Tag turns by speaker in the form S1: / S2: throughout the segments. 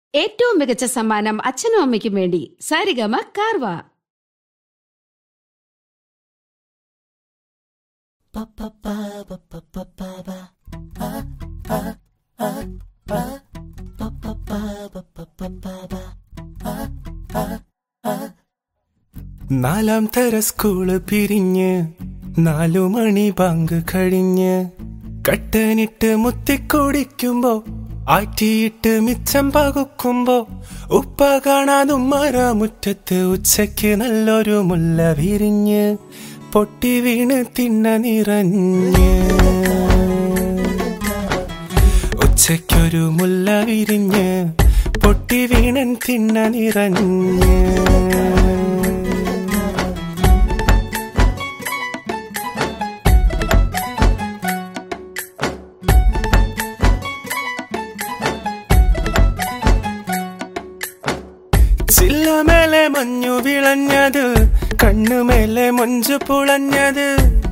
S1: ഏറ്റവും മികച്ച സമ്മാനം അച്ഛനും അമ്മയ്ക്കും വേണ്ടി സാരിഗമ കാർവ
S2: നാലാം തര സ്കൂള് പിരിഞ്ഞ് നാലു മണി ബാങ്ക് കഴിഞ്ഞ് കട്ടനിട്ട് മുത്തിക്കുടിക്കുമ്പോ ആറ്റിയിട്ട് മിച്ചം പകുക്കുമ്പോ ഉപ്പ കാണാതും മരമുറ്റത്ത് ഉച്ചയ്ക്ക് നല്ലൊരു മുല്ല വിരിഞ്ഞ് പൊട്ടി വീണ് തിണ്ണ നിറഞ്ഞ് ഉച്ചയ്ക്കൊരു മുല്ല വിരിഞ്ഞ് പൊട്ടി വീണൻ തിണ്ണ നിറഞ്ഞ് ചില്ലമേലെ മഞ്ഞു വിളഞ്ഞത് കണ്ണുമേലെ മൊഞ്ചു പുളഞ്ഞത്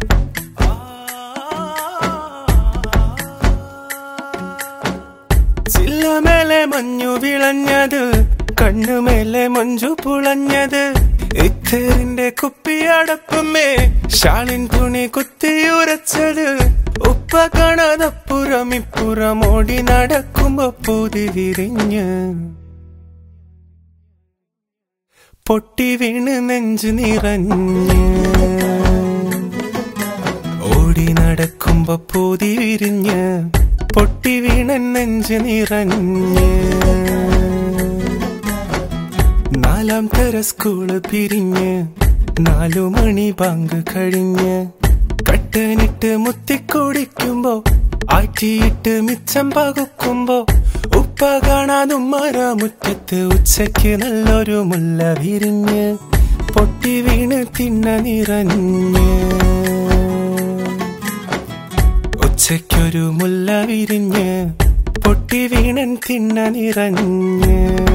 S2: ചില്ലമേലെ മഞ്ഞു വിളഞ്ഞത് കണ്ണുമേലെ മൊഞ്ചു പുളഞ്ഞത് ഇത്തറിന്റെ കുപ്പിയടപ്പമേ ഷാളിൻ തുണി കുത്തിയുരച്ചത് ഉപ്പ കാണാതപ്പുറം ഇപ്പുറം ഓടി നടക്കുമ്പോ പൂതി വിരിഞ്ഞ് പൊട്ടി വീണ് നെഞ്ചു നിറഞ്ഞ് ഓടി നടക്കുമ്പോ പൂതി വിരിഞ്ഞ് പൊട്ടി വീണ നെഞ്ചു നിറഞ്ഞ് നാലാം തര സ്കൂള് പിരിഞ്ഞ് നാലു മണി ബാങ്ക് കഴിഞ്ഞ് കട്ടനിട്ട് മുത്തിക്കുടിക്കുമ്പോ ആറ്റിയിട്ട് മിച്ചം പകുക്കുമ്പോ ഉപ്പ കാണാതും മരമുറ്റത്ത് ഉച്ചയ്ക്ക് നല്ലൊരു മുല്ല വിരിഞ്ഞ് പൊട്ടി വീണ് തിണ്ണ നിറഞ്ഞ് ഉച്ചയ്ക്കൊരു മുല്ല വിരിഞ്ഞ് പൊട്ടി വീണൻ തിണ്ണ നിറഞ്ഞ്